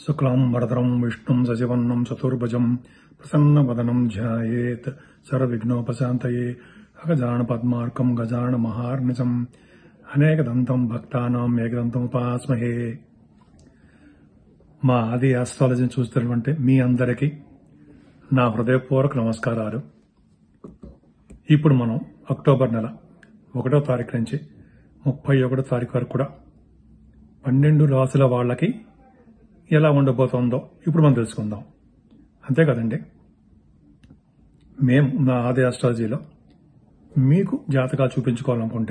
శుక్లాం వరదరం విష్ణుం సశివన్నం చతుర్భుజం ప్రసన్నవదనం ధ్యాయేత్ సర్వవిఘ్నోపశాంతయే అగజాన పద్మార్కం గజాన మహార్నిశం అనేకదంతం భక్తానాం ఏకదంతం ఉపాస్మహే మా ఆది ఆస్ట్రాలజీని చూస్తున్నటువంటి మీ అందరికీ నా హృదయపూర్వక నమస్కారాలు ఇప్పుడు మనం అక్టోబర్ నెల ఒకటో తారీఖు నుంచి ముప్పై ఒకటో తారీఖు వరకు కూడా పన్నెండు రాసుల వాళ్ళకి ఎలా ఉండబోతోందో ఇప్పుడు మనం తెలుసుకుందాం అంతే కదండి మేము నా ఆది ఆస్ట్రాలజీలో మీకు జాతకాలు చూపించుకోవాలనుకుంటే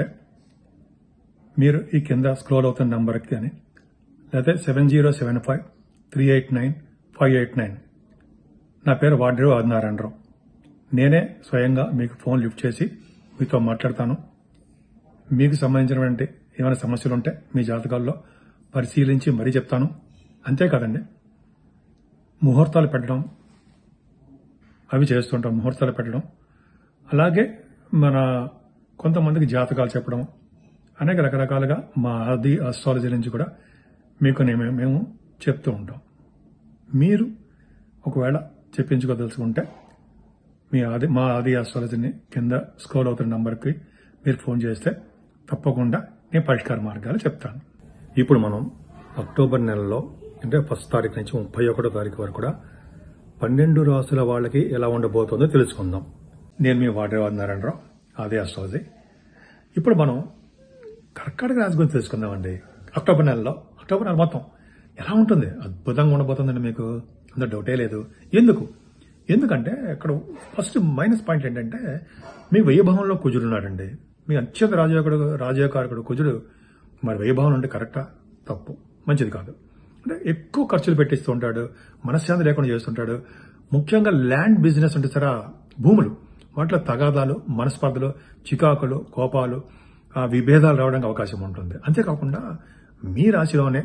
మీరు ఈ కింద స్క్రోల్ అవుతున్న నంబర్కి కానీ లేదా seven zero seven five three eight nine five eight nine నా పేరు వాడ్రేవు ఆదినారాయణరావు నేనే స్వయంగా మీకు ఫోన్ లిఫ్ట్ చేసి మీతో మాట్లాడతాను మీకు సంబంధించినటువంటి ఏమైనా సమస్యలు ఉంటే మీ జాతకాల్లో పరిశీలించి మరీ చెప్తాను అంతేకాదండి ముహూర్తాలు పెట్టడం అవి చేస్తుంటాం ముహూర్తాలు పెట్టడం అలాగే మన కొంతమందికి జాతకాలు చెప్పడం అనేక రకరకాలుగా మా ఆది ఆస్ట్రాలజీ నుంచి కూడా మీకు నేను మేము చెప్తూ ఉంటాం మీరు ఒకవేళ చెప్పించుకోదలుచుకుంటే మీ ఆది మా ఆది ఆస్ట్రాలజీని కింద స్క్రోల్ అవుతున్న నంబర్కి మీరు ఫోన్ చేస్తే తప్పకుండా నేను పరిష్కార మార్గాలు చెప్తాను ఇప్పుడు మనం అక్టోబర్ నెలలో అంటే ఫస్ట్ తారీఖు నుంచి ముప్పై ఒకటో తారీఖు వరకు కూడా పన్నెండు రాసుల వాళ్ళకి ఎలా ఉండబోతుందో తెలుసుకుందాం నేను మీ వాటర్ నారాయణరావు ఆది ఆస్ట్రాలజీ ఇప్పుడు మనం కర్కాటక రాశి గురించి తెలుసుకుందామండి అక్టోబర్ నెలలో అక్టోబర్ నెల మొత్తం ఎలా ఉంటుంది అద్భుతంగా ఉండబోతుందండి మీకు అంత డౌటే లేదు ఎందుకు ఎందుకంటే ఇక్కడ ఫస్ట్ మైనస్ పాయింట్ ఏంటంటే మీ వైభవంలో కుజుడున్నాడండి మీ అత్యంత రాజయోగుడు రాజయోగారకుడు కుజుడు మరి వైభవం అంటే కరెక్టా తప్పు మంచిది కాదు అంటే ఎక్కువ ఖర్చులు పెట్టిస్తూ ఉంటాడు మనశ్శాంతి లేకుండా చేస్తుంటాడు ముఖ్యంగా ల్యాండ్ బిజినెస్ అంటే సరే భూములు వాటిలో తగాదాలు మనస్పర్ధలు చికాకులు కోపాలు ఆ విభేదాలు రావడానికి అవకాశం ఉంటుంది అంతేకాకుండా మీ రాశిలోనే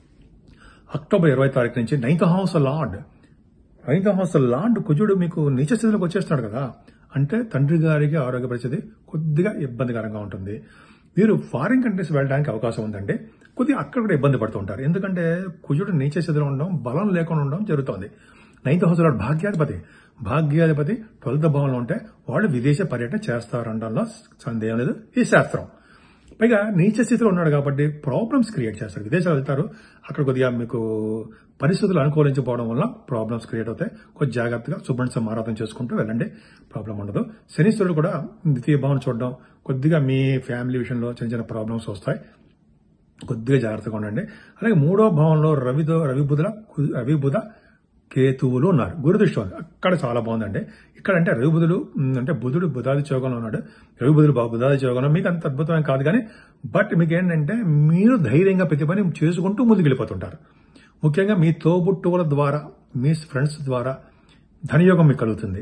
అక్టోబర్ ఇరవై తారీఖు నుంచి ninth house lord ninth house lord కుజుడు మీకు నీచ స్థితిలోకి వచ్చేస్తున్నాడు కదా అంటే తండ్రి గారికి ఆరోగ్య పరిస్థితి కొద్దిగా ఇబ్బందికరంగా ఉంటుంది మీరు ఫారిన్ కంట్రీస్ వెళ్ళడానికి అవకాశం ఉందండి కొద్దిగా అక్కడ కూడా ఇబ్బంది పడుతూ ఉంటారు ఎందుకంటే కుజుడు నీచ స్థితిలో ఉండడం బలం లేకుండా ఉండడం జరుగుతోంది నైన్త్ హౌస్ లార్డ్ భాగ్యాధిపతి భాగ్యాధిపతి ట్వెల్త్ భవన్లో ఉంటే వాళ్ళు విదేశ పర్యటన చేస్తారనడంలో సందేహం లేదు ఈ శాస్త్రం పైగా నీచ స్థితిలో ఉన్నాడు కాబట్టి ప్రాబ్లమ్స్ క్రియేట్ చేస్తారు విదేశాలు వెళ్తారు అక్కడ కొద్దిగా మీకు పరిస్థితులు అనుకూలించకపోవడం వల్ల ప్రాబ్లమ్స్ క్రియేట్ అవుతాయి కొద్ది జాగ్రత్తగా సుబ్రహ్మ సమారాధన చేసుకుంటూ వెళ్ళండి ప్రాబ్లం ఉండదు శనీశ్వరుడు కూడా ద్వితీయ భావన చూడడం కొద్దిగా మీ ఫ్యామిలీ విషయంలో చిన్న చిన్న ప్రాబ్లమ్స్ వస్తాయి కొద్దిగా జాగ్రత్తగా ఉండండి అలాగే మూడో భావంలో రవితో రవి బుధల రవి బుధ కేతువులు ఉన్నారు గురుదృష్టి ఉంది అక్కడ చాలా బాగుందండి ఇక్కడ అంటే రవి బుధుడు ఉమ్, అంటే బుధుడు బుధాది యోగంలో ఉన్నాడు రవి బుధుడు బా- బుధాది యోగంలో మీకు అంత అద్భుతమైన కాదు కానీ బట్ మీకు ఏంటంటే మీరు ధైర్యంగా ప్రతి పని చేసుకుంటూ ముందుకు వెళ్ళిపోతుంటారు ముఖ్యంగా మీ తోబుట్టువుల ద్వారా మీ ఫ్రెండ్స్ ద్వారా ధనయోగం మీకు కలుగుతుంది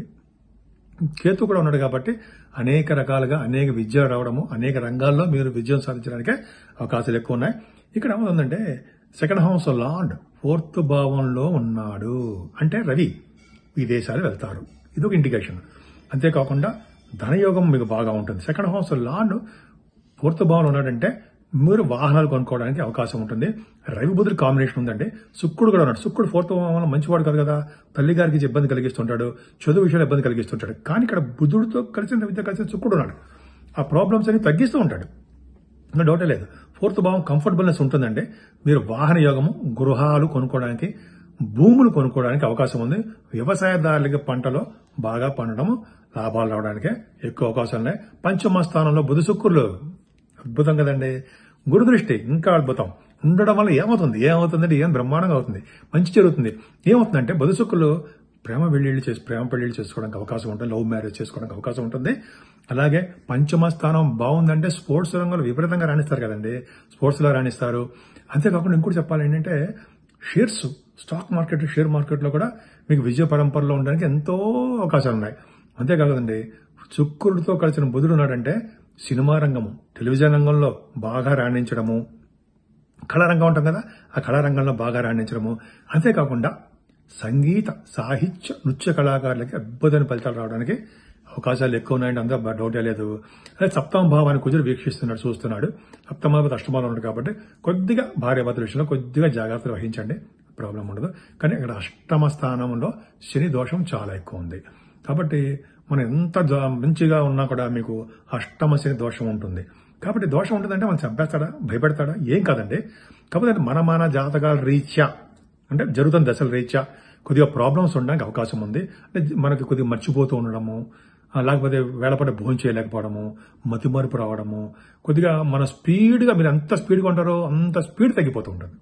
కేతు కూడా ఉన్నాడు కాబట్టి అనేక రకాలుగా అనేక విద్యలు రావడము అనేక రంగాల్లో మీరు విజయం సాధించడానికి అవకాశాలు ఎక్కువ ఉన్నాయి ఇక్కడ ఏమవుతుందంటే సెకండ్ హౌస్ లార్డ్ ఫోర్త్ భావంలో ఉన్నాడు అంటే రవి విదేశాలు వెళ్తారు ఇది ఒక ఇండికేషన్ అంతేకాకుండా ధనయోగం మీకు బాగా ఉంటుంది సెకండ్ హౌస్ లార్డ్ ఫోర్త్ భావంలో ఉన్నాడంటే మీరు వాహనాలు కొనుక్కోవడానికి అవకాశం ఉంటుంది రవి బుధుడు కాంబినేషన్ ఉందండి శుక్రుడు కూడా ఉన్నాడు శుక్రుడు ఫోర్త్ భావంలో మంచివాడు కాదు కదా తల్లి గారికి ఇబ్బంది కలిగిస్తుంటాడు చదువు విషయాలు ఇబ్బంది కలిగిస్తుంటాడు కానీ ఇక్కడ బుధుడితో కలిసిన రవితో కలిసిన శుక్రుడు ఉన్నాడు ఆ ప్రాబ్లమ్స్ అన్ని తగ్గిస్తూ ఉంటాడు ఇంకా డౌటే లేదు ఫోర్త్ భావం కంఫర్టబుల్నెస్ ఉంటుందండి మీరు వాహన యోగము గృహాలు కొనుక్కోవడానికి భూములు కొనుక్కోవడానికి అవకాశం ఉంది వ్యవసాయదారులకి పంటలో బాగా పండడం లాభాలు రావడానికి ఎక్కువ అవకాశాలు ఉన్నాయి పంచమ స్థానంలో బుధ శుక్రులు అద్భుతం కదండి గురుదృష్టి ఇంకా అద్భుతం ఉండడం వల్ల ఏమవుతుంది ఏమవుతుందంటే ఏం బ్రహ్మాండంగా అవుతుంది మంచి జరుగుతుంది ఏమవుతుందంటే బుధ శుక్రులు ప్రేమ పెళ్లిళ్ళు చేసి ప్రేమ పెళ్లిళ్ళు చేసుకోవడానికి అవకాశం ఉంటుంది లవ్ మ్యారేజ్ చేసుకోవడానికి అవకాశం ఉంటుంది అలాగే పంచమ స్థానం బాగుందంటే స్పోర్ట్స్ రంగంలో విపరీతంగా రాణిస్తారు కదండి స్పోర్ట్స్ లో రాణిస్తారు అంతేకాకుండా ఇంకోటి చెప్పాలి ఏంటంటే షేర్స్ స్టాక్ మార్కెట్ షేర్ మార్కెట్లో కూడా మీకు విజయ పరంపరలో ఉండడానికి ఎంతో అవకాశాలు ఉన్నాయి అంతేకాదండి శుక్రుడితో కలిసిన బుధుడు ఉన్నాడంటే సినిమా రంగము టెలివిజన్ రంగంలో బాగా రాణించడము కళారంగం ఉంటాం కదా ఆ కళారంగంలో బాగా రాణించడము అంతేకాకుండా సంగీత సాహిత్య నృత్య కళాకారులకి అద్భుతమైన ఫలితాలు రావడానికి అవకాశాలు ఎక్కువ ఉన్నాయండి అందరూ డౌటే లేదు అదే సప్తమ భావాన్ని కుజుడు వీక్షిస్తున్నాడు చూస్తున్నాడు సప్తమ అష్టమాలో ఉన్నాడు కాబట్టి కొద్దిగా భార్యాభర్తల విషయంలో కొద్దిగా జాగ్రత్తలు వహించండి ప్రాబ్లం ఉండదు కానీ ఇక్కడ అష్టమ స్థానంలో శని దోషం చాలా ఎక్కువ ఉంది కాబట్టి మనం ఎంత జా- మంచిగా ఉన్నా కూడా మీకు అష్టమ శని దోషం ఉంటుంది కాబట్టి దోషం ఉంటుందంటే మనం చంపేస్తాడా భయపెడతాడా ఏం కాదండి కాకపోతే మన మన జాతకాల రీత్యా అంటే జరుగుతున్న దశల రీత్యా కొద్దిగా ప్రాబ్లమ్స్ ఉండడానికి అవకాశం ఉంది అంటే మనకి కొద్దిగా మర్చిపోతూ ఉండడము ఆ, లేకపోతే వేళపడ భోజనం చేయలేకపోవడము మతిమరుపు రావడము కొద్దిగా మన స్పీడ్గా మీరు ఎంత స్పీడ్గా ఉంటారో అంత స్పీడ్ తగ్గిపోతూ ఉంటుంది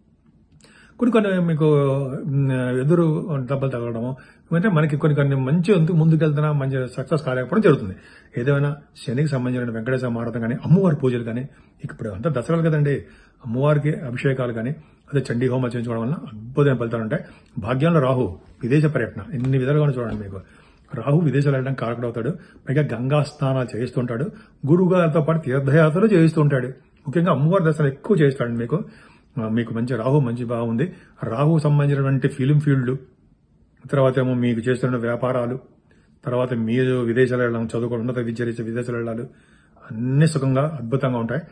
కొన్ని కొన్ని మీకు మ్, ఎదురు దెబ్బలు తగలడము అంటే మనకి కొన్ని కొన్ని మంచి ఎందుకు ముందుకెళ్తున్నా మంచి సక్సెస్ కాలేకపోవడం జరుగుతుంది ఏదైనా శనికి సంబంధించిన వెంకటేశ్వర మారతం కానీ అమ్మవారి పూజలు కానీ ఇప్పుడు అంతా దసరాలు కదండి అమ్మవారికి అభిషేకాలు కానీ అదే చండీ హోమం చేయించుకోవడం వల్ల అద్భుతమైన ఫలితాలు ఉంటాయి భాగ్యంలో రాహు విదేశ పర్యటన ఎన్ని విధాలుగా చూడండి మీకు రాహు విదేశాలు వెళ్ళడం కారకుడవుతాడు పైగా గంగా స్నానాలు చేయిస్తుంటాడు గురువుగారితో పాటు తీర్థయాత్రలు చేయిస్తుంటాడు ముఖ్యంగా అమ్మవారి దర్శనం ఎక్కువ చేయిస్తాడు మీకు ఆ, మీకు మంచి రాహు మంచి బాగుంది రాహు సంబంధించినటువంటి ఫిలిం ఫీల్డ్ తర్వాత ఏమో మీకు చేస్తున్న వ్యాపారాలు తర్వాత మీరు విదేశాలు వెళ్ళడం చదువుకోవడం ఉన్నత విద్య రీత్యా విదేశాలు వెళ్ళాలి అన్ని సుఖంగా అద్భుతంగా ఉంటాయి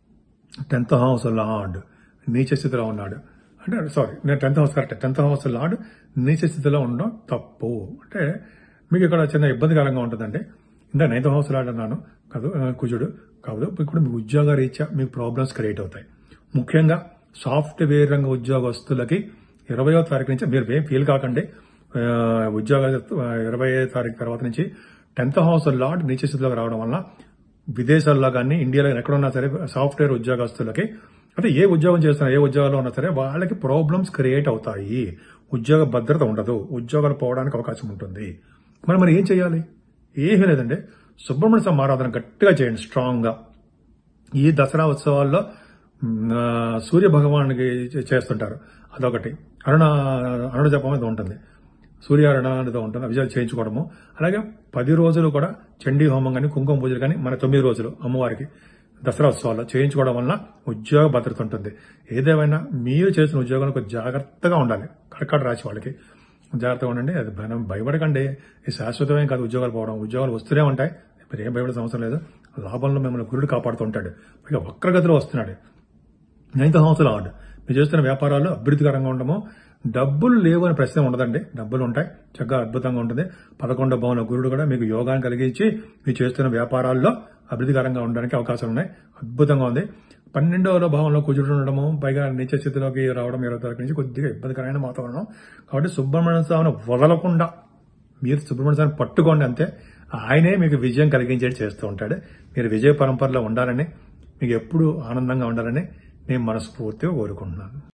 టెన్త్ హౌస్ లార్డ్ నీచ స్థితిలో ఉన్నాడు అంటే సారీ నేను tenth house correct tenth house lord నీచ స్థితిలో ఉండడం తప్పు అంటే మీకు ఇక్కడ చిన్న ఇబ్బందికరంగా ఉంటుందండి ఇంకా నైన్త్ హౌస్ లార్డ్ అన్నాను కాదు ఆ, కుజుడు కాదు ఇప్పుడు మీ ఉద్యోగ రీత్యా మీకు ప్రాబ్లమ్స్ క్రియేట్ అవుతాయి ముఖ్యంగా సాఫ్ట్వేర్ రంగ ఉద్యోగస్తులకి ఇరవయో తారీఖు నుంచి మీరు ఏం ఫీల్ కాకండి ఆ, ఉద్యోగ ఇరవై తారీఖు తర్వాత నుంచి టెన్త్ హౌస్ లార్డ్ నీచ స్థితిలోకి రావడం వల్ల విదేశాల్లో కానీ ఇండియాలో ఎక్కడ ఉన్నా సరే సాఫ్ట్వేర్ ఉద్యోగస్తులకి అంటే ఏ ఉద్యోగం చేస్తున్నా ఏ ఉద్యోగాల్లో ఉన్నా సరే వాళ్ళకి ప్రాబ్లమ్స్ క్రియేట్ అవుతాయి ఉద్యోగ భద్రత ఉండదు ఉద్యోగాలు పోవడానికి అవకాశం ఉంటుంది మరి మరి ఏం చేయాలి ఏమీ లేదండి సుబ్రహ్మణ్య స్వామి ఆరాధన గట్టిగా చేయండి స్ట్రాంగ్ గా ఈ దసరా ఉత్సవాల్లో మ్, ఆ, సూర్య భగవానుడికి చే- చేస్తుంటారు అదొకటి అరుణ అరుణ జపం అనేది ఉంటుంది సూర్యారణ అనేది ఉంటుంది అవి చేయించుకోవడము అలాగే పది రోజులు కూడా చండీ హోమం కానీ కుంకుమ పూజలు కానీ మన తొమ్మిది రోజులు అమ్మవారికి దసరా ఉత్సవాల్లో చేయించుకోవడం వల్ల ఉద్యోగ భద్రత ఉంటుంది ఏదేమైనా మీరు చేసిన ఉద్యోగంలో కొంచెం జాగ్రత్తగా ఉండాలి కర్కాట రాసి వాళ్ళకి జాగ్రత్తగా ఉండండి అది భయం భయపడకండి ఇది శాశ్వతమేం కాదు ఉద్యోగాలు పోవడం ఉద్యోగాలు వస్తూనే ఉంటాయి మీరు ఏం భయపడే అవసరం లేదు లాభంలో మిమ్మల్ని గురుడు కాపాడుతూ ఉంటాడు పైగా వక్రగతిలో వస్తున్నాడు నైన్త్ హౌస్ లార్డ్ మీరు చేస్తున్న వ్యాపారాల్లో అభివృద్ధికరంగా ఉండము డబ్బులు లేవు అనే ప్రశ్న ఉండదండి డబ్బులు ఉంటాయి చక్కగా అద్భుతంగా ఉంటుంది పదకొండో భవన గురుడు కూడా మీకు యోగాన్ని కలిగించి మీరు చేస్తున్న వ్యాపారాల్లో అభివృద్ధికరంగా ఉండడానికి అవకాశాలు ఉన్నాయి అద్భుతంగా ఉంది పన్నెండవ భావంలో కుజుడు ఉండడము పైగా నీచ స్థితిలోకి రావడం ఇరవై తారీఖు నుంచి కొద్దిగా ఇబ్బందికరమైన వాతావరణం కాబట్టి సుబ్రహ్మణ్య స్వామిని వదలకుండా మీరు సుబ్రహ్మణ్య స్వామిని పట్టుకోండి అంతే ఆయనే మీకు విజయం కలిగించేది చేస్తూ ఉంటాడు మీరు విజయ పరంపరలో ఉండాలని మీకు ఎప్పుడు ఆనందంగా ఉండాలని నేను మనస్ఫూర్తిగా కోరుకుంటున్నాను